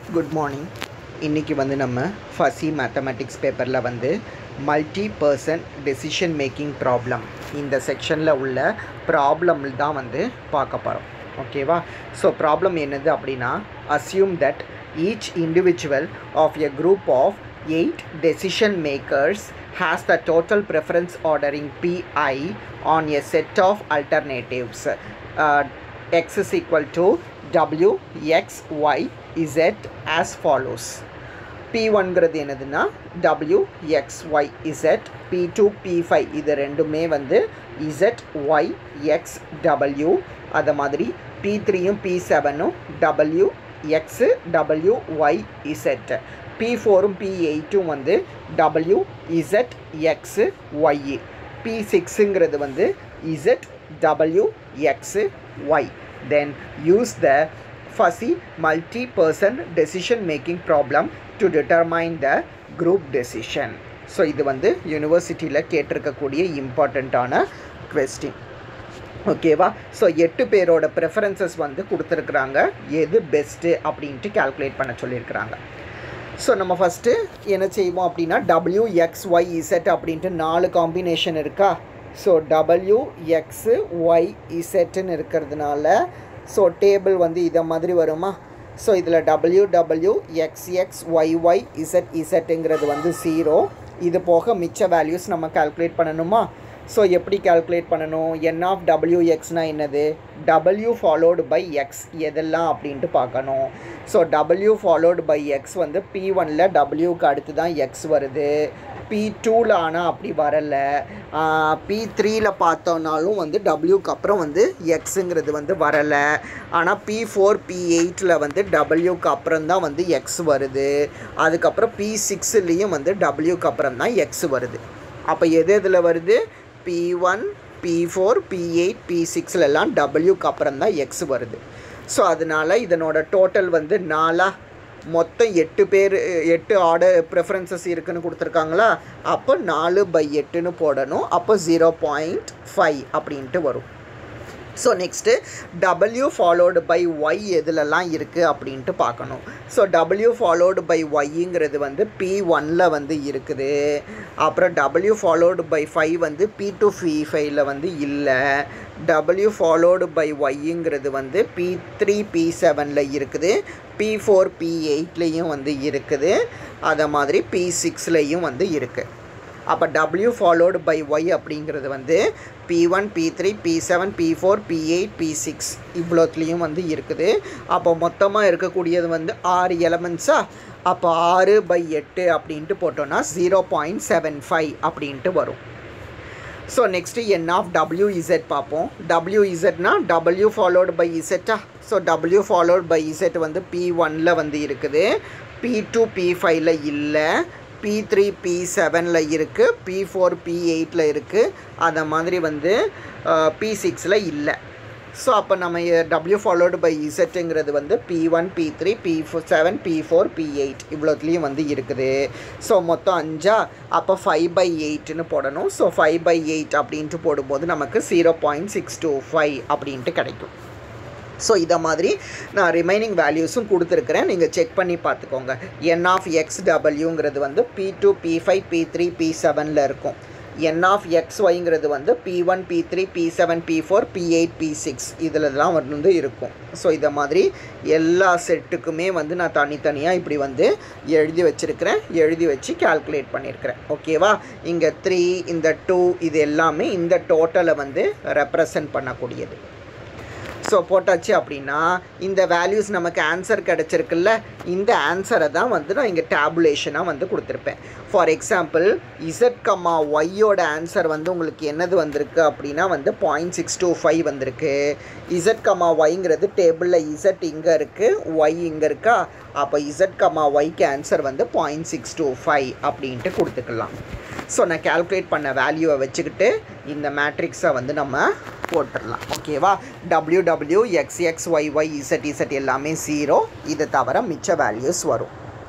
good morning இன்றைக்கி வந்து நம்ம ஃபசி மேத்தமெட்டிக்ஸ் பேப்பரில் வந்து multi person decision making problem இந்த செக்ஷனில் உள்ள ப்ராப்ளம் தான் வந்து பார்க்க போகிறோம் ஓகேவா ஸோ ப்ராப்ளம் என்னது அப்படின்னா assume that each individual of a group of eight decision makers has the total preference ordering pi on a set of alternatives uh, x is equal to w x y z as follows p1ங்கிறது என்னதுன்னா w x y z p2 p5 இது ரெண்டுமே வந்து z y x w அது மாதிரி p3யும் p7ம் w x w y z P ஃபோரும் பி எயிட்டும் வந்து W Z X Y P சிக்ஸுங்கிறது வந்து Z W X Y then use the fuzzy multi person decision making problem to determine the group decision so இது வந்து யூனிவர்சிட்டியில் கேட்டிருக்கக்கூடிய இம்பார்ட்டண்ட்டான question ஓகேவா ஸோ எட்டு பேரோட ப்ரெஃபரன்சஸ் வந்து கொடுத்துருக்குறாங்க எது பெஸ்ட்டு அப்படின்ட்டு கால்குலேட் பண்ண சொல்லியிருக்கிறாங்க ஸோ நம்ம ஃபஸ்ட்டு என்ன செய்வோம் அப்படின்னா டபிள்யூ எக்ஸ் ஒய் இசட் அப்படின்ட்டு நாலு காம்பினேஷன் இருக்கா ஸோ டபிள்யூ எக்ஸு ஒய் இசட்டுன்னு இருக்கிறதுனால ஸோ டேபிள் வந்து இதை மாதிரி வருமா ஸோ இதில் W W X X Y Y Z இசட்டுங்கிறது வந்து ஜீரோ இது போக மிச்ச வேல்யூஸ் நம்ம கால்குலேட் பண்ணணுமா ஸோ எப்படி கால்குலேட் பண்ணணும் என் ஆஃப் டபிள்யூ எக்ஸ்னால் என்னது டபிள்யூ ஃபாலோடு பை எக்ஸ் எதெல்லாம் அப்படின்ட்டு பார்க்கணும் so W followed by X வந்து பி ஒனில் டபிள்யூக்கு அடுத்து தான் எக்ஸ் வருது பி டூவில் ஆனால் அப்படி வரலை பி த்ரீயில் பார்த்தோன்னாலும் வந்து டபிள்யூக்கு அப்புறம் வந்து எக்ஸுங்கிறது வந்து வரலை ஆனால் பி ஃபோர் பி எயிட்டில் வந்து டபிள்யூக்கு அப்புறம் தான் வந்து எக்ஸ் வருது அதுக்கப்புறம் பி சிக்ஸ்லேயும் வந்து டபிள்யூக்கு அப்புறம் தான் எக்ஸ் வருது அப்போ எது எதில் வருது P one P four P eight P சிக்ஸ்லலாம் டபிள்யூக்கு அப்புறம் தான் எக்ஸ் வருது ஸோ அதனால் இதனோட டோட்டல் வந்து நாலா மொத்தம் எட்டு பேர் எட்டு ஆர்டர் ப்ரெஃபரன்சஸ் இருக்குன்னு கொடுத்துருக்காங்களா அப்போ நாலு பை எட்டுன்னு போடணும் அப்போ ஜீரோ பாயிண்ட் ஃபைவ் அப்படின்ட்டு வரும் so next W followed by Y எதுலலாம் இருக்குது அப்படின்ட்டு பார்க்கணும் ஸோ டபிள்யூ ஃபாலோடு பை ஒய்ங்கிறது வந்து பி ஒனில் வந்து இருக்குது அப்புறம் டபிள்யூ ஃபாலோடு பை ஃபைவ் வந்து பி டூ பி ஃபைவ்ல வந்து இல்லை டபிள்யூ ஃபாலோடு பை ஒய்ங்கிறது வந்து பி த்ரீ பி செவனில் இருக்குது பி ஃபோர் பி எயிட்லேயும் வந்து இருக்குது அதை மாதிரி பி சிக்ஸ்லேயும் வந்து இருக்குது அப்போ டபிள்யூ ஃபாலோடு பை ஒய் அப்படிங்கிறது வந்து P one P three P seven P four P eight P six இவ்வளோத்துலேயும் வந்து இருக்குது அப்போ மொத்தமாக இருக்கக்கூடியது வந்து ஆறு எலமெண்ட்ஸா அப்போ ஆறு பை எட்டு அப்படின்ட்டு போட்டோன்னா ஜீரோ பாயிண்ட் செவன் ஃபைவ் அப்படின்ட்டு வரும் so next N of W Z பார்ப்போம் டபிள்யூ இசட்னா டபிள்யூ ஃபாலோடு பை இசட்டா so W followed by Z வந்து பி ஒனில் வந்து இருக்குது பி டூ பி ஃபைவ்ல இல்லை பி த்ரீ பி செவனில் இருக்குது பி ஃபோர் பி எயிட்டில் இருக்குது அதை மாதிரி வந்து பி சிக்ஸில் இல்லை ஸோ அப்போ நம்ம டபிள்யூ ஃபாலோடு பை இசட்டுங்கிறது வந்து P one P three P four seven P four P eight இவ்வளோத்துலேயும் வந்து இருக்குது ஸோ மொத்தம் அஞ்சா அப்போ ஃபைவ் பை எயிட்னு போடணும் ஸோ ஃபைவ் பை எயிட் அப்படின்ட்டு போடும்போது நமக்கு zero point six two five அப்படின்ட்டு கிடைக்கும் ஸோ இதை மாதிரி நான் ரிமைனிங் வேல்யூஸும் கொடுத்துருக்குறேன் நீங்கள் செக் பண்ணி பார்த்துக்கோங்க என் ஆஃப் எக்ஸ் டபிள்யூங்கிறது வந்து P two P five P three P செவனில் இருக்கும் என் ஆஃப் எக்ஸ் ஒய்ங்கிறது வந்து P one P three P seven P four P eight P six இதிலலாம் வந்து இருக்கும் ஸோ இதை மாதிரி எல்லா செட்டுக்குமே வந்து நான் தனித்தனியாக இப்படி வந்து எழுதி வச்சுருக்கிறேன் எழுதி வச்சு கால்குலேட் பண்ணியிருக்கிறேன் ஓகேவா இங்கே த்ரீ இந்த டூ இது எல்லாமே இந்த டோட்டலை வந்து ரெப்ரசன்ட் பண்ணக்கூடியது ஸோ போட்டாச்சு அப்படின்னா இந்த வேல்யூஸ் நமக்கு ஆன்சர் கிடச்சிருக்குல்ல இந்த ஆன்சரை தான் வந்து நான் இங்கே டேபுலேஷனாக வந்து கொடுத்துருப்பேன் ஃபார் எக்ஸாம்பிள் இசட் கம்மா ஒய்யோட ஆன்சர் வந்து உங்களுக்கு என்னது வந்திருக்கு அப்படின்னா வந்து பாயிண்ட் சிக்ஸ் டூ ஃபைவ் வந்திருக்கு இசட் கம்மா ஒய்ங்கிறது டேபிளில் இசட் இங்கே இருக்குது ஒய் இங்கே இருக்கா அப்போ இசட் கம்மா ஒய்க்கு ஆன்சர் வந்து பாயிண்ட் சிக்ஸ் டூ ஃபைவ் அப்படின்ட்டு கொடுத்துக்கலாம் ஸோ நான் கால்குலேட் பண்ண வேல்யூவை வச்சுக்கிட்டு இந்த மேட்ரிக்ஸை வந்து நம்ம போட்டுடலாம் ஓகேவா W W X X Y Y Z Z எல்லாமே ஜீரோ இதை தவிர மிச்ச வேல்யூஸ் வரும்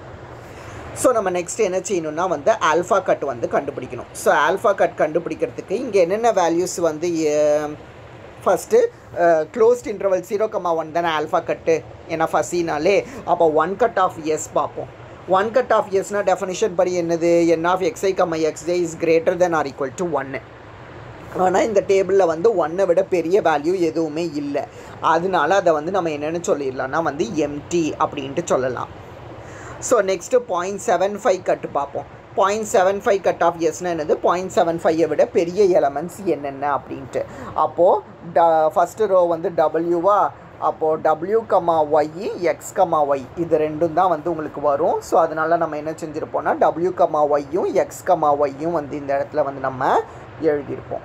ஸோ நம்ம நெக்ஸ்ட் என்ன செய்யணும்னா வந்து ஆல்ஃபா கட் வந்து கண்டுபிடிக்கணும் ஸோ ஆல்ஃபா கட் கண்டுபிடிக்கிறதுக்கு இங்கே என்னென்ன வேல்யூஸ் வந்து first closed interval zero comma one தானே ஆல்ஃபா கட்டு ஏன்னா ஃபசினாலே அப்போ ஒன் கட் ஆஃப் எஸ் பார்ப்போம் ஒன் கட் ஆஃப் எஸ்னா டெஃபினிஷன் படி என்னது N of X I comma X I is greater then or equal to ஒன்று ஆனால் இந்த டேபிளில் வந்து ஒன்றை விட பெரிய வேல்யூ எதுவுமே இல்லை அதனால அதை வந்து நம்ம என்னென்னு சொல்லிடலாம்னா வந்து எம்டி அப்படின்ட்டு சொல்லலாம் so next point seven five cut பார்ப்போம் point seven five cut of எஸ்னா என்னது பாயிண்ட் செவன் ஃபைவை விட பெரிய எலமெண்ட்ஸ் என்னென்ன அப்படின்ட்டு அப்போது ட ஃபஸ்ட்டு ரோ வந்து டபிள்யூவா அப்போது W comma Y X comma Y இது ரெண்டும் தான் வந்து உங்களுக்கு வரும் ஸோ அதனால் நம்ம என்ன செஞ்சுருப்போம்னா டபிள்யூ கமா ஒய்யும் எக்ஸ் கமா ஒய்யும் வந்து இந்த இடத்துல வந்து நம்ம எழுதியிருப்போம்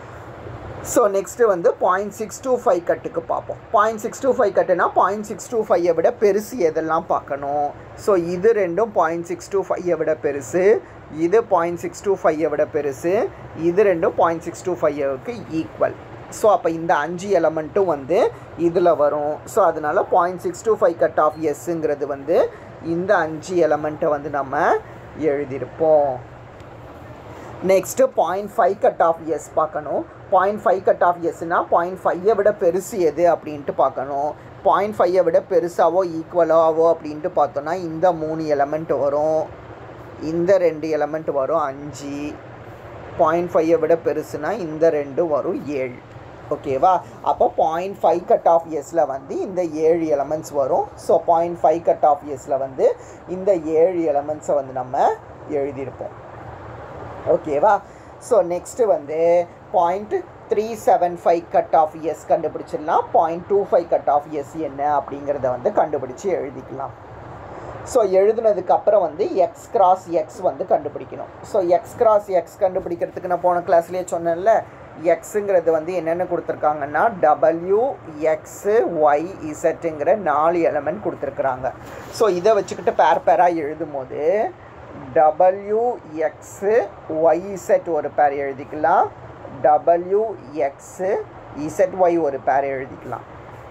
ஸோ நெக்ஸ்ட்டு வந்து பாயிண்ட் சிக்ஸ் டூ ஃபைவ் கட்டுக்கு பார்ப்போம் பாயிண்ட் சிக்ஸ் டூ ஃபைவ் கட்டுனா பாயிண்ட் சிக்ஸ் டூ ஃபைவை விட பெருசு எதெல்லாம் பார்க்கணும் ஸோ இது ரெண்டும் பாயிண்ட் சிக்ஸ் டூ ஃபைவை விட பெருசு இது பாயிண்ட் சிக்ஸ் டூ ஃபைவை விட பெருசு இது ரெண்டும் பாயிண்ட் சிக்ஸ் டூ ஃபைவுக்கு ஈக்குவல் ஸோ அப்போ இந்த அஞ்சு எலமெண்ட்டும் வந்து இதில் வரும் ஸோ அதனால் point six two five cut of எஸ்ஸுங்கிறது வந்து இந்த அஞ்சு எலமெண்ட்டை வந்து நம்ம எழுதியிருப்போம் next point five cut of S பார்க்கணும் பாயிண்ட் ஃபைவ் கட் ஆஃப் எஸ்னா பாயிண்ட் ஃபைவை விட பெருசு எது அப்படின்ட்டு பார்க்கணும் பாயிண்ட் ஃபைவை விட பெருசாவோ ஈக்குவலாவோ அப்படின்ட்டு பார்த்தோன்னா இந்த மூணு எலமெண்ட் வரும் இந்த ரெண்டு எலமெண்ட் வரும் அஞ்சு பாயிண்ட் ஃபைவை விட பெருசுனா இந்த ரெண்டு வரும் ஏழு ஓகேவா அப்போ பாயிண்ட் ஃபைவ் கட் ஆஃப் எஸ்ஸில் வந்து இந்த ஏழு எலமெண்ட்ஸ் வரும் so point five cut of எஸ்ஸில் வந்து இந்த ஏழு எலமெண்ட்ஸை வந்து நம்ம எழுதியிருப்போம் ஓகேவா ஸோ நெக்ஸ்ட்டு வந்து point three seven five cut of S கண்டுபிடிச்சிடலாம் point two five cut of S என்ன அப்படிங்கிறத வந்து கண்டுபிடிச்சி எழுதிக்கலாம் ஸோ எழுதுனதுக்கு அப்புறம் வந்து எக்ஸ் கிராஸ் எக்ஸ் வந்து கண்டுபிடிக்கணும் ஸோ எக்ஸ் கிராஸ் எக்ஸ் கண்டுபிடிக்கிறதுக்கு நான் போன கிளாஸ்லேயே சொன்னேன்ல எக்ஸுங்கிறது வந்து என்னென்ன கொடுத்துருக்காங்கன்னா டபிள்யூ எக்ஸு ஒய் இசட்டுங்கிற நாலு எலமெண்ட் கொடுத்துருக்குறாங்க ஸோ இதை வச்சுக்கிட்டு பேர் பேராக எழுதும் போது டபிள்யூ எக்ஸு ஒய் இசட் ஒரு பேர் எழுதிக்கலாம் டபிள்யூ எக்ஸு இசட் ஒய் ஒரு பேர் எழுதிக்கலாம்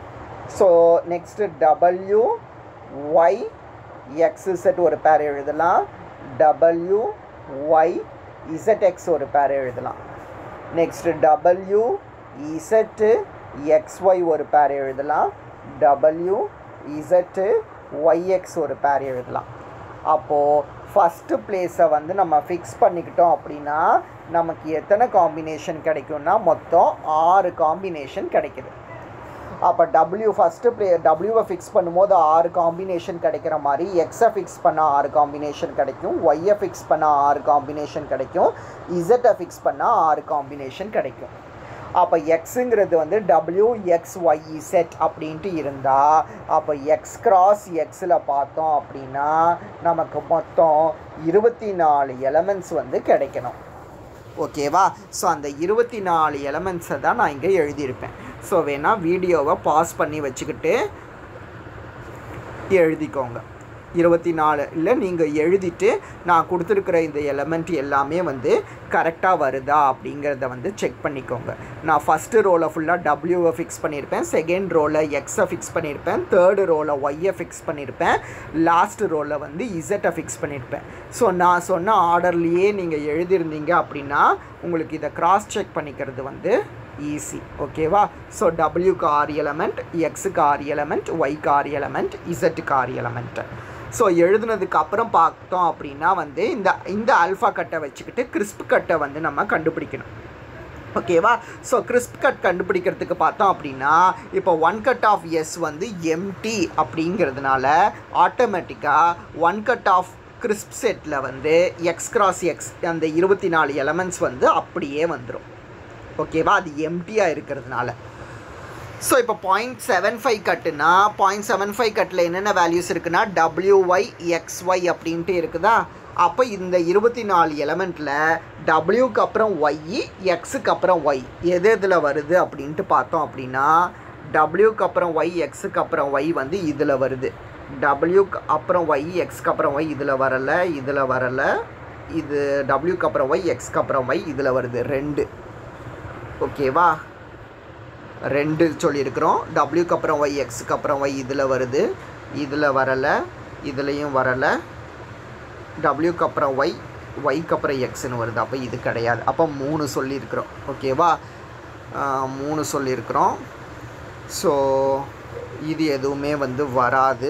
so next W Y X Z ஒரு பேர் எழுதலாம் டபிள்யூ ஒய் இசட் எக்ஸ் ஒரு பேர் எழுதலாம் next W Z X Y ஒரு பேர் எழுதலாம் டபிள்யூ இசட்டு ஒய்எக்ஸ் ஒரு பேர் எழுதலாம் அப்போது ஃபஸ்ட்டு பிளேஸை வந்து நம்ம ஃபிக்ஸ் பண்ணிக்கிட்டோம் அப்படின்னா நமக்கு எத்தனை காம்பினேஷன் கிடைக்கும்னா மொத்தம் ஆறு காம்பினேஷன் கிடைக்குது அப்போ டபிள்யூ ஃபஸ்ட்டு ப்ளே டபிள்யூவை ஃபிக்ஸ் பண்ணும்போது ஆறு காம்பினேஷன் கிடைக்கிற மாதிரி எக்ஸை ஃபிக்ஸ் பண்ணால் ஆறு காம்பினேஷன் கிடைக்கும் ஒய்யை ஃபிக்ஸ் பண்ணால் ஆறு காம்பினேஷன் கிடைக்கும் இசட்டை ஃபிக்ஸ் பண்ணால் ஆறு காம்பினேஷன் கிடைக்கும் அப்போ எக்ஸுங்கிறது வந்து டபிள்யூ எக்ஸ் ஒய் இசட் அப்படின்ட்டு இருந்தால் அப்போ எக்ஸ் கிராஸ் எக்ஸில் பார்த்தோம் அப்படின்னா நமக்கு மொத்தம் இருபத்தி நாலு எலமெண்ட்ஸ் வந்து கிடைக்கணும் ஓகேவா ஸோ அந்த இருபத்தி நாலு எலமெண்ட்ஸை தான் நான் இங்கே எழுதியிருப்பேன் ஸோ வேணால் வீடியோவை பாஸ் பண்ணி வச்சுக்கிட்டு எழுதிக்கோங்க இருபத்தி நாலு இல்லை நீங்கள் எழுதிட்டு நான் கொடுத்துருக்குற இந்த எலமெண்ட் எல்லாமே வந்து கரெக்டாக வருதா அப்படிங்கிறத வந்து செக் பண்ணிக்கோங்க நான் ஃபஸ்ட்டு ரோவில் ஃபுல்லாக டபிள்யூவை ஃபிக்ஸ் பண்ணியிருப்பேன் செகண்ட் ரோவில் எக்ஸை ஃபிக்ஸ் பண்ணியிருப்பேன் தேர்டு ரோவில் ஒய்யை ஃபிக்ஸ் பண்ணியிருப்பேன் லாஸ்ட் ரோவில் வந்து இசட்டை ஃபிக்ஸ் பண்ணியிருப்பேன் ஸோ நான் சொன்ன ஆர்டர்லேயே நீங்கள் எழுதியிருந்தீங்க அப்படின்னா உங்களுக்கு இதை கிராஸ் செக் பண்ணிக்கிறது வந்து ஈஸி ஓகேவா ஸோ டபிள்யூக்கு ஆறு எலமெண்ட் எக்ஸுக்கு ஆறு எலமெண்ட் ஒய்க்கு ஆறு எலமெண்ட் இசட்டுக்கு ஆறு எலமெண்ட் ஸோ எழுதுனதுக்கு அப்புறம் பார்த்தோம் அப்படின்னா வந்து இந்த இந்த ஆல்ஃபா கட்டை வச்சுக்கிட்டு கிறிஸ்ப் கட்டை வந்து நம்ம கண்டுபிடிக்கணும் ஓகேவா ஸோ கிறிஸ்ப் கட் கண்டுபிடிக்கிறதுக்கு பார்த்தோம் அப்படின்னா இப்போ ஒன் கட் ஆஃப் எஸ் வந்து எம்டி அப்படிங்கிறதுனால ஆட்டோமேட்டிக்காக ஒன் கட் ஆஃப் கிறிஸ்ப் செட்டில் வந்து எக்ஸ் கிராஸ் எக்ஸ் அந்த இருபத்தி நாலு எலமெண்ட்ஸ் வந்து அப்படியே வந்துடும் ஓகேவா அது எம்டியாக இருக்கிறதுனால ஸோ இப்போ பாயிண்ட் செவன் ஃபைவ் கட்டுனா பாயிண்ட் செவன் ஃபைவ் கட்டில் என்னென்ன வேல்யூஸ் இருக்குன்னா டபிள்யூஒய் எக்ஸ்ஒய் அப்படின்ட்டு இருக்குதா அப்போ இந்த இருபத்தி நாலு எலமெண்ட்டில் டபிள்யூக்கு அப்புறம் ஒய் எக்ஸுக்கு அப்புறம் ஒய் எது எதில் வருது அப்படின்ட்டு பார்த்தோம் அப்படின்னா டபிள்யூக்கு அப்புறம் ஒய் எக்ஸுக்கு அப்புறம் ஒய் வந்து இதில் வருது டபிள்யூக்கு அப்புறம் ஒய் எக்ஸ்க்கு அப்புறம் ஒய் இதில் வரலை இதில் வரலை இது டபிள்யூக்கு அப்புறம் ஒய் எக்ஸ்க்கு அப்புறம் ஒய் இதில் வருது ரெண்டு ஓகேவா ரெண்டு சொல்லியிருக்கிறோம் டபிள்யூக்கு அப்புறம் ஒய் எக்ஸுக்கு அப்புறம் ஒய் இதில் வருது இதில் வரலை இதுலேயும் வரலை டபிள்யூக்கு அப்புறம் ஒய் ஒய்க்கு அப்புறம் எக்ஸ்னு வருது அப்போ இது கிடையாது அப்போ மூணு சொல்லியிருக்கிறோம் ஓகேவா மூணு சொல்லியிருக்கிறோம் ஸோ இது எதுவுமே வந்து வராது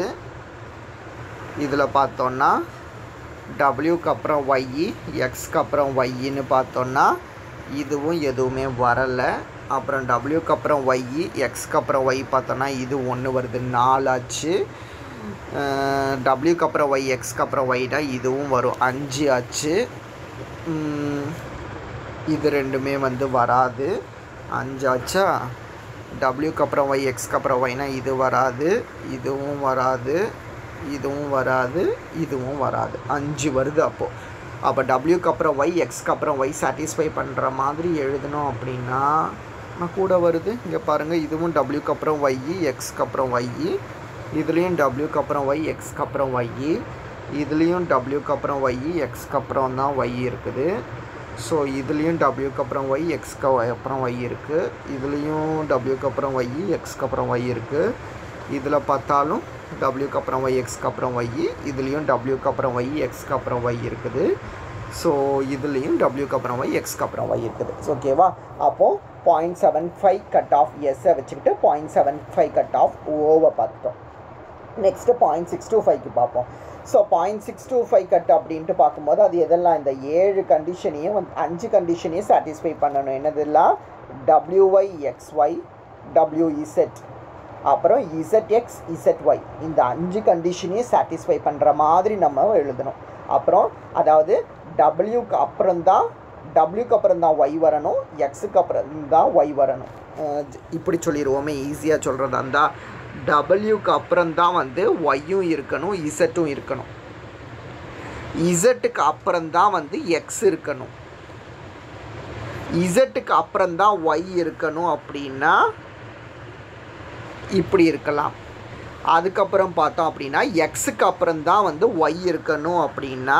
இதில் பார்த்தோன்னா டபிள்யூக்கு அப்புறம் ஒய்இ எக்ஸ்க்கு அப்புறம் ஒய்இன்னு பார்த்தோன்னா இதுவும் எதுவுமே வரலை அப்புறம் டபிள்யூக்கு அப்புறம் ஒய்இ எக்ஸ்க்கு அப்புறம் ஒய் பார்த்தோன்னா இது ஒன்று வருது நாலாச்சு டபிள்யூக்கு அப்புறம் ஒய் எக்ஸ்க்கு அப்புறம் ஒய்னா இதுவும் வரும் அஞ்சு ஆச்சு உம், இது ரெண்டுமே வந்து வராது அஞ்சாச்சா டபிள்யூக்கு அப்புறம் ஒய் எக்ஸ்க்கு அப்புறம் ஒய்னா இது வராது இதுவும் வராது இதுவும் வராது இதுவும் வராது அஞ்சு வருது அப்போது அப்போ டபிள்யூக்கு அப்புறம் ஒய் எக்ஸ்க்கு அப்புறம் ஒய் சாட்டிஸ்ஃபை பண்ணுற மாதிரி எழுதணும் அப்படின்னா நான் கூட வருது இங்கே பாருங்கள் இதுவும் டபிள்யூக்கு அப்புறம் ஒய்இ எக்ஸ்க்கு அப்புறம் ஒய்இ இதுலேயும் டபிள்யூக்கு அப்புறம் ஒய் எக்ஸ்க்கு அப்புறம் ஒய்இ இதுலேயும் டபிள்யூக்கு அப்புறம் ஒய்இ எக்ஸ்க்கு அப்புறம் தான் ஒய் இருக்குது ஸோ இதுலேயும் டபிள்யூக்கு அப்புறம் ஒய் எக்ஸ்க்கு அப்புறம் ஒய் இருக்குது இதுலேயும் டபிள்யூக்கு அப்புறம் ஒய் எக்ஸ்க்கு அப்புறம் ஒய் இருக்குது இதில் பார்த்தாலும் டபிள்யூக்கு அப்புறம் ஒய் எக்ஸ்க்கு அப்புறம் ஒய் இதுலேயும் டபிள்யூக்கு அப்புறம் ஒய் எக்ஸ்க்கு அப்புறம் ஒய் இருக்குது ஸோ இதுலேயும் டபிள்யூக்கு அப்புறம் ஒய் எக்ஸ்க்கு அப்புறம் ஒய் இருக்குது ஓகேவா அப்போது point seven five cut of எஸ்ஸை வச்சுக்கிட்டு point seven five cut of ஓவை பார்த்துட்டோம் நெக்ஸ்ட்டு பாயிண்ட் சிக்ஸ் டூ ஃபைவ்க்கு பார்ப்போம் so point six two five cut அப்படின்ட்டு பார்க்கும்போது அது எதெல்லாம் இந்த ஏழு கண்டிஷனையும் வந்து அஞ்சு கண்டிஷனையும் சாட்டிஸ்ஃபை பண்ணணும் என்னதெல்லாம் டபிள்யூஒய் எக்ஸ்ஒய் டபிள்யூஇசெட் அப்புறம் இசட்எக்ஸ் இசட்ஒய் இந்த அஞ்சு கண்டிஷனையும் சாட்டிஸ்ஃபை பண்ணுற மாதிரி நம்ம எழுதணும் அப்புறம் அதாவது டபிள்யூக்கு அப்புறம் தான் டபிள்யூக்கு அப்புறம் தான் ஒய் வரணும் எக்ஸுக்கு அப்புறம் தான் ஒய் வரணும் அஹ் இப்படி சொல்லிடுவோமே ஈஸியாக சொல்கிறதா இருந்தால் டபிள்யூக்கு அப்புறம் தான் வந்து ஒய்யும் இருக்கணும் இசட்டும் இருக்கணும் இசட்டுக்கு அப்புறம் தான் வந்து எக்ஸ் இருக்கணும் இசட்டுக்கு அப்புறம் தான் ஒய் இருக்கணும் அப்படின்னா இப்படி இருக்கலாம் அதுக்கப்புறம் பார்த்தோம் அப்படின்னா எக்ஸுக்கு அப்புறம் தான் வந்து ஒய் இருக்கணும் அப்படின்னா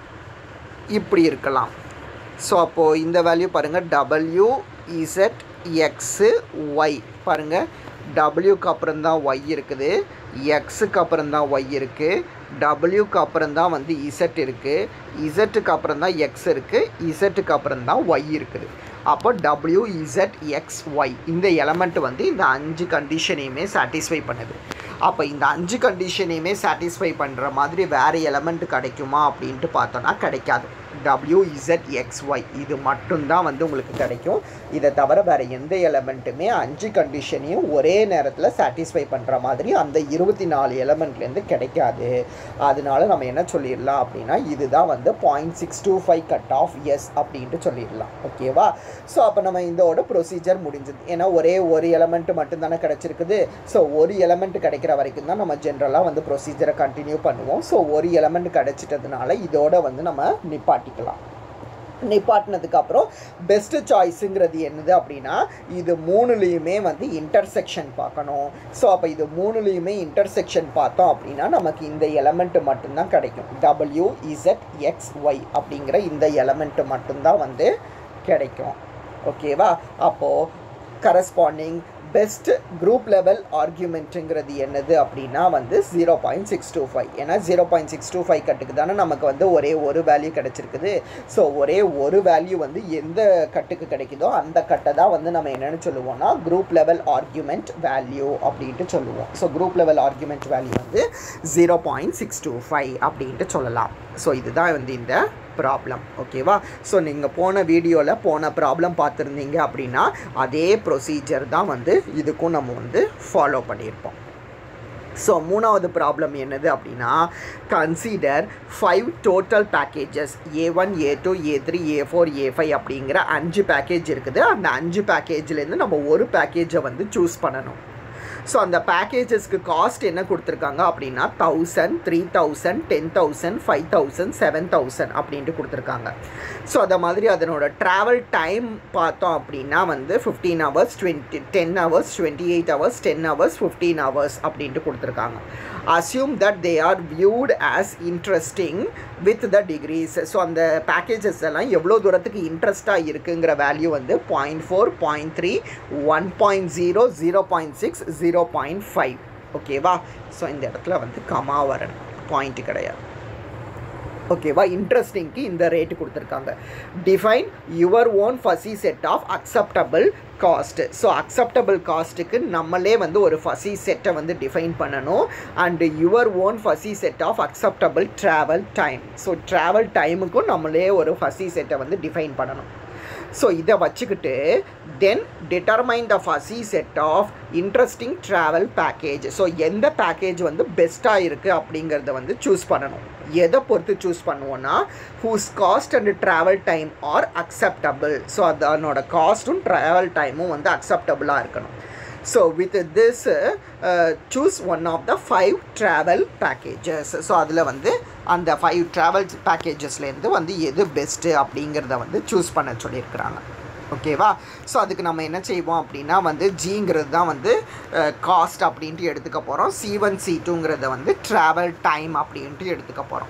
இப்படி இருக்கலாம் ஸோ அப்போது இந்த வேல்யூ பாருங்கள் டபிள்யூ இசட் எக்ஸு ஒய் பாருங்கள் டபிள்யூக்கு அப்புறம் தான் ஒய் இருக்குது எக்ஸுக்கு அப்புறம் தான் ஒய் இருக்குது டபிள்யூக்கு அப்புறம் தான் வந்து இசட் இருக்குது இசட்டுக்கு அப்புறம் தான் எக்ஸ் இருக்குது இசட்டுக்கு அப்புறம் தான் ஒய் இருக்குது அப்போ டபிள்யூ இசட் எக்ஸ் ஒய் இந்த எலமெண்ட் வந்து இந்த அஞ்சு கண்டிஷனையுமே சாட்டிஸ்ஃபை பண்ணுது அப்போ இந்த அஞ்சு கண்டிஷனையுமே சாட்டிஸ்ஃபை பண்ணுற மாதிரி வேறு எலமெண்ட் கிடைக்குமா அப்படின்ட்டு பார்த்தோன்னா கிடைக்காது டபிள்யூ இசட் எக்ஸ் ஒய் இது மட்டும்தான் வந்து உங்களுக்கு கிடைக்கும் இதை தவிர வேறு எந்த எலமெண்ட்டுமே அஞ்சு கண்டிஷனையும் ஒரே நேரத்தில் சாட்டிஸ்ஃபை பண்ணுற மாதிரி அந்த இருபத்தி நாலு எலமெண்ட்லேருந்து கிடைக்காது அதனால நம்ம என்ன சொல்லிடலாம் அப்படின்னா இதுதான் வந்து point six two five cut of S அப்படின்ட்டு சொல்லிடலாம் ஓகேவா ஸோ அப்போ நம்ம இதோட ப்ரொசீஜர் முடிஞ்சது ஏன்னா ஒரே ஒரு எலமெண்ட் மட்டும்தானே கிடச்சிருக்குது ஸோ ஒரு எலமெண்ட் கிடைக்கிற வரைக்கும் தான் நம்ம ஜென்ரலாக வந்து ப்ரொசீஜரை கண்டினியூ பண்ணுவோம் ஸோ ஒரு எலமெண்ட் கிடைச்சிட்டதுனால இதோட வந்து நம்ம நிப்பாட்டிக்கலாம் நிப்பாட்டினதுக்கு அப்புறம் பெஸ்ட்டு சாய்ஸுங்கிறது என்னது அப்படின்னா இது மூணுலேயுமே வந்து இன்டர்செக்ஷன் பார்க்கணும் ஸோ அப்போ இது மூணுலேயுமே இன்டர்செக்ஷன் பார்த்தோம் அப்படின்னா நமக்கு இந்த எலமெண்ட் மட்டும்தான் கிடைக்கும் டபிள்யூ இசட் எக்ஸ் ஒய் அப்படிங்கிற இந்த எலமெண்ட் மட்டும்தான் வந்து கிடைக்கும் ஓகேவா அப்போது கரஸ்பாண்டிங் பெஸ்ட் குரூப் லெவல் ஆர்கியூமெண்ட்டுங்கிறது என்னது அப்படின்னா வந்து zero point six two five ஏன்னா zero point six two five கட்டுக்கு தானே நமக்கு வந்து ஒரே ஒரு வேல்யூ கிடச்சிருக்குது ஸோ ஒரே ஒரு வேல்யூ வந்து எந்த கட்டுக்கு கிடைக்குதோ அந்த கட்டை தான் வந்து நம்ம என்னென்னு சொல்லுவோம்னா குரூப் லெவல் ஆர்கியூமெண்ட் வேல்யூ அப்படின்ட்டு சொல்லுவோம் so group level argument value வந்து zero point six two five அப்படின்ட்டு சொல்லலாம் ஸோ இதுதான் வந்து இந்த ப்ராப்ளம் ஓகேவா ஸோ நீங்கள் போன வீடியோவில் போன ப்ராப்ளம் பார்த்துருந்தீங்க அப்படின்னா அதே ப்ரொசீஜர் தான் வந்து இதுக்கும் நம்ம வந்து ஃபாலோ பண்ணியிருப்போம் ஸோ மூணாவது ப்ராப்ளம் என்னது அப்படின்னா consider five total packages A one A two A three A four A five அப்படிங்கிற அஞ்சு பேக்கேஜ் இருக்குது அந்த அஞ்சு பேக்கேஜ்லேருந்து நம்ம ஒரு பேக்கேஜை வந்து சூஸ் பண்ணணும் ஸோ அந்த பேக்கேஜஸ்க்கு காஸ்ட் என்ன கொடுத்துருக்காங்க அப்படின்னா thousand three thousand ten thousand five thousand seven thousand அப்படின்ட்டு கொடுத்துருக்காங்க ஸோ அதை மாதிரி அதனோட ட்ராவல் டைம் பார்த்தோம் அப்படின்னா வந்து fifteen hours twenty ten hours twenty eight hours ten hours fifteen hours அப்படின்ட்டு கொடுத்துருக்காங்க assume that they are viewed as interesting with the degrees so அந்த பேக்கேஜஸ் எல்லாம் எவ்வளோ தூரத்துக்கு இன்ட்ரெஸ்ட்டாக இருக்குங்கிற வேல்யூ வந்து point four point three one point zero zero point six zero point five ஓகேவா ஸோ இந்த இடத்துல வந்து கமா வரணும் பாயிண்ட் கிடையாது ஓகேவா இன்ட்ரெஸ்டிங்க்கு இந்த ரேட்டு கொடுத்துருக்காங்க define your own fuzzy set of acceptable cost so acceptable காஸ்ட்டுக்கு நம்மளே வந்து ஒரு ஃபசி செட்டை வந்து டிஃபைன் பண்ணணும் and your own fuzzy set of acceptable travel time so travel டைமுக்கும் நம்மளே ஒரு ஃபசி செட்டை வந்து டிஃபைன் பண்ணணும் ஸோ இதை வச்சுக்கிட்டு then determine the fuzzy set of interesting travel package so எந்த பேக்கேஜ் வந்து பெஸ்ட்டாக இருக்குது அப்படிங்கிறத வந்து சூஸ் பண்ணணும் எதை பொறுத்து சூஸ் பண்ணுவோன்னா whose cost and travel time are acceptable so அதனோட காஸ்ட்டும் ட்ராவல் டைமும் வந்து அக்செப்டபுளாக இருக்கணும் so with this choose one of the five travel packages so அதில் வந்து அந்த ஃபைவ் ட்ராவல் பேக்கேஜஸ்லேருந்து வந்து எது பெஸ்ட்டு அப்படிங்கிறத வந்து சூஸ் பண்ண சொல்லியிருக்கிறாங்க ஓகேவா ஸோ அதுக்கு நம்ம என்ன செய்வோம் அப்படின்னா வந்து ஜிங்கிறது தான் வந்து காஸ்ட் அப்படின்ட்டு எடுத்துக்க போகிறோம் சி ஒன் சி டூங்கிறத வந்து ட்ராவல் டைம் அப்படின்ட்டு எடுத்துக்க போகிறோம்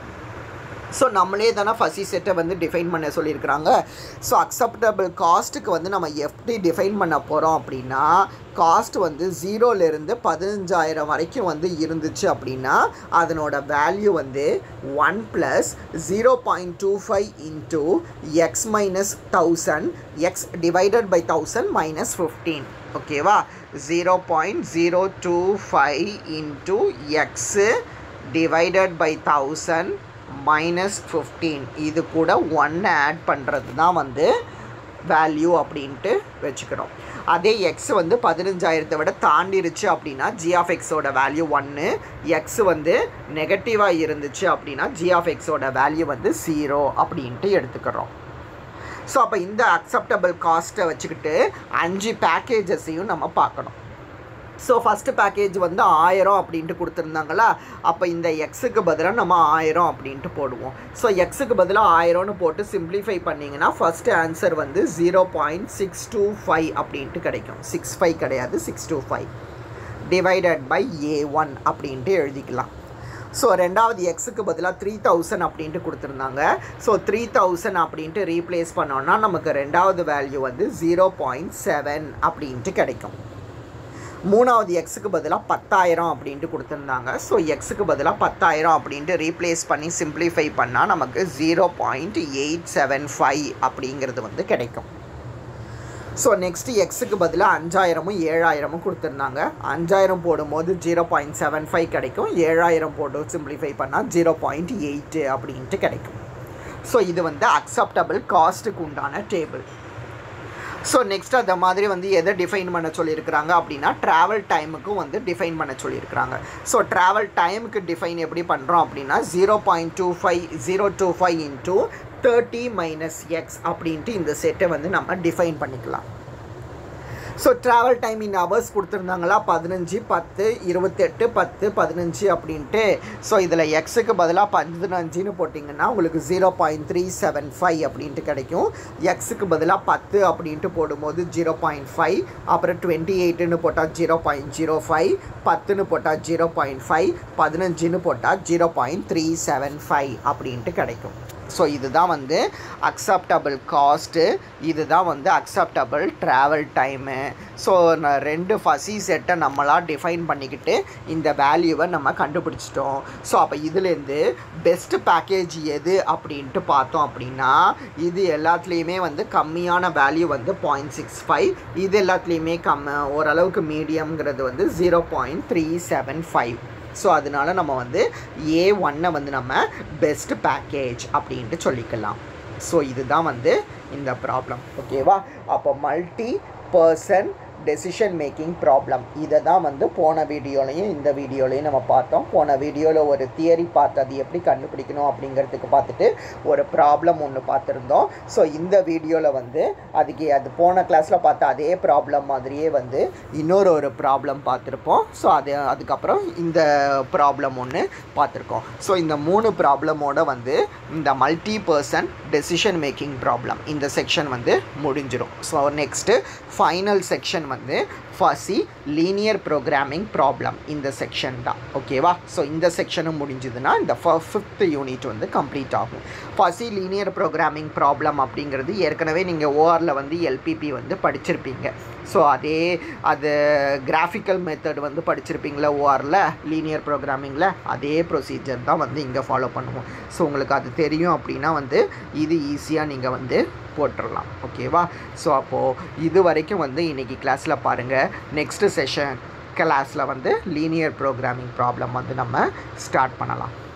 ஸோ நம்மளே தானே ஃபசி செட்டை வந்து டிஃபைன் பண்ண சொல்லியிருக்கிறாங்க ஸோ அக்செப்டபிள் காஸ்ட்டுக்கு வந்து நம்ம எப்படி டிஃபைன் பண்ண போகிறோம் அப்படின்னா காஸ்ட் வந்து ஜீரோலேருந்து பதினஞ்சாயிரம் வரைக்கும் வந்து இருந்துச்சு அப்படின்னா அதனோட வேல்யூ வந்து one plus zero point two five into x minus thousand x divided by thousand minus fifteen ஓகேவா zero point zero two five into x divided by thousand minus fifteen இது கூட ஒன்று ஆட் பண்ணுறது தான் வந்து வேல்யூ அப்படின்ட்டு வச்சுக்கிறோம் அதே எக்ஸ் வந்து பதினஞ்சாயிரத்தை விட தாண்டிருச்சு அப்படின்னா ஜி ஆஃப் எக்ஸோட வேல்யூ ஒன்று எக்ஸ் வந்து நெகட்டிவாக இருந்துச்சு அப்படின்னா ஜி ஆஃப் எக்ஸோட வேல்யூ வந்து ஜீரோ அப்படின்ட்டு எடுத்துக்கிறோம் ஸோ அப்போ இந்த அக்செப்டபிள் காஸ்ட்டை வச்சுக்கிட்டு அஞ்சு பேக்கேஜஸையும் நம்ம பார்க்கணும் ஸோ ஃபஸ்ட்டு பேக்கேஜ் வந்து ஆயிரம் அப்படின்ட்டு கொடுத்துருந்தாங்களா அப்போ இந்த எக்ஸுக்கு பதிலாக நம்ம ஆயிரம் அப்படின்ட்டு போடுவோம் ஸோ எக்ஸுக்கு பதிலாக ஆயிரம்னு போட்டு சிம்பிளிஃபை பண்ணிங்கன்னா ஃபஸ்ட்டு ஆன்சர் வந்து zero point six two five அப்படின்ட்டு கிடைக்கும் சிக்ஸ் ஃபைவ் கிடையாது six two five divided by a one அப்படின்ட்டு எழுதிக்கலாம் ஸோ ரெண்டாவது எக்ஸுக்கு பதிலாக த்ரீ தௌசண்ட் அப்படின்ட்டு கொடுத்துருந்தாங்க ஸோ த்ரீ தௌசண்ட் அப்படின்ட்டு ரீப்ளேஸ் பண்ணோன்னா நமக்கு ரெண்டாவது வேல்யூ வந்து ஜீரோ பாயிண்ட் செவன் அப்படின்ட்டு கிடைக்கும் மூணாவது எக்ஸுக்கு பதிலாக பத்தாயிரம் அப்படின்ட்டு கொடுத்துருந்தாங்க ஸோ எக்ஸுக்கு பதிலாக பத்தாயிரம் அப்படின்ட்டு ரீப்ளேஸ் பண்ணி சிம்பிளிஃபை பண்ணால் நமக்கு zero point eight seven five அப்படிங்கிறது வந்து கிடைக்கும் ஸோ நெக்ஸ்ட்டு எக்ஸுக்கு பதிலாக அஞ்சாயிரமும் ஏழாயிரமும் கொடுத்துருந்தாங்க அஞ்சாயிரம் போடும்போது ஜீரோ பாயிண்ட் செவன் ஃபைவ் கிடைக்கும் ஏழாயிரம் போட்டு சிம்பிளிஃபை பண்ணால் ஜீரோ பாயிண்ட் எயிட்டு அப்படின்ட்டு கிடைக்கும் ஸோ இது வந்து அக்செப்டபிள் காஸ்ட்டுக்கு உண்டான டேபிள் ஸோ நெக்ஸ்ட் அந்த மாதிரி வந்து எதை டிஃபைன் பண்ண சொல்லியிருக்கிறாங்க அப்படின்னா ட்ராவல் டைமுக்கும் வந்து டிஃபைன் பண்ண சொல்லியிருக்கிறாங்க ஸோ ட்ராவல் டைமுக்கு டிஃபைன் எப்படி பண்ணுறோம் அப்படின்னா zero point two five zero two five into thirty minus x அப்படின்ட்டு இந்த செட்டை வந்து நம்ம டிஃபைன் பண்ணிக்கலாம் so travel time in hours கொடுத்துருந்தாங்களா பதினஞ்சு பத்து இருபத்தெட்டு பத்து பதினஞ்சு அப்படின்ட்டு ஸோ இதில் எக்ஸுக்கு பதிலாக பதினஞ்சுன்னு போட்டிங்கன்னா உங்களுக்கு zero point three seven five அப்படின்ட்டு கிடைக்கும் எக்ஸுக்கு பதிலாக பத்து அப்படின்ட்டு போடும்போது ஜீரோ பாயிண்ட் ஃபைவ் அப்புறம் டுவெண்ட்டி எயிட்டுன்னு போட்டால் ஜீரோ பாயிண்ட் ஜீரோ ஃபைவ் பத்துன்னு போட்டால் ஜீரோ பாயிண்ட் ஃபைவ் பதினஞ்சுன்னு போட்டால் zero point three seven five அப்படின்ட்டு கிடைக்கும் ஸோ இதுதான் வந்து அக்செப்டபிள் காஸ்ட்டு இதுதான் வந்து அக்செப்டபிள் ட்ராவல் டைமு ஸோ நான் ரெண்டு ஃபசி செட்டை நம்மளாக டிஃபைன் பண்ணிக்கிட்டு இந்த வேல்யூவை நம்ம கண்டுபிடிச்சிட்டோம் ஸோ அப்போ இதுலேருந்து பெஸ்ட்டு பேக்கேஜ் எது அப்படின்ட்டு பார்த்தோம் அப்படின்னா இது எல்லாத்துலேயுமே வந்து கம்மியான வேல்யூ வந்து பாயிண்ட் சிக்ஸ் ஃபைவ் இது எல்லாத்துலேயுமே கம் ஓரளவுக்கு மீடியம்ங்கிறது வந்து zero point three seven five so அதனால நம்ம வந்து ஏ ஒன்னை வந்து நம்ம பெஸ்ட் பேக்கேஜ் அப்படின்ட்டு சொல்லிக்கலாம் ஸோ இதுதான் வந்து இந்த ப்ராப்ளம் ஓகேவா அப்போ multi person decision making problem இதை தான் வந்து போன வீடியோலையும் இந்த வீடியோலையும் நம்ம பார்த்தோம் போன வீடியோவில் ஒரு தியரி பார்த்து அது எப்படி கண்டுபிடிக்கணும் அப்படிங்கிறதுக்கு பார்த்துட்டு ஒரு ப்ராப்ளம் ஒன்று பார்த்துருந்தோம் ஸோ இந்த வீடியோவில் வந்து அதுக்கு அது போன கிளாஸில் பார்த்த அதே ப்ராப்ளம் மாதிரியே வந்து இன்னொரு ஒரு ப்ராப்ளம் பார்த்துருப்போம் ஸோ அது அதுக்கப்புறம் இந்த ப்ராப்ளம் ஒன்று பார்த்துருக்கோம் ஸோ இந்த மூணு ப்ராப்ளமோட வந்து இந்த multi person decision making problem இந்த செக்ஷன் வந்து முடிஞ்சிடும் ஸோ நெக்ஸ்ட்டு ஃபைனல் செக்ஷன் வந்து ஃபசி லீனியர் ப்ரோக்ராமிங் ப்ராப்ளம் இந்த செக்ஷன் தான் ஓகேவா ஸோ இந்த செக்ஷனும் முடிஞ்சதுன்னா இந்த ஃபிஃப்த் யூனிட் வந்து கம்ப்ளீட் ஆகும் ஃபசி லீனியர் ப்ரோக்ராமிங் ப்ராப்ளம் அப்படிங்கிறது ஏற்கனவே நீங்கள் ஓஆரில் வந்து எல்பிபி வந்து படிச்சிருப்பீங்க ஸோ அதே அது கிராஃபிக்கல் மெத்தட் வந்து படிச்சிருப்பீங்களா ஓஆரில் லீனியர் ப்ரோக்ராமிங்கில் அதே ப்ரொசீஜர் தான் வந்து இங்கே ஃபாலோ பண்ணுவோம் ஸோ உங்களுக்கு அது தெரியும் அப்படின்னா வந்து இது ஈஸியாக நீங்கள் வந்து போட்டுடலாம் ஓகேவா ஸோ அப்போது இது வரைக்கும் வந்து இன்றைக்கி கிளாஸில் பாருங்கள் நெக்ஸ்ட்டு செஷன் கிளாஸில் வந்து லீனியர் ப்ரோக்ராமிங் ப்ராப்ளம் வந்து நம்ம ஸ்டார்ட் பண்ணலாம்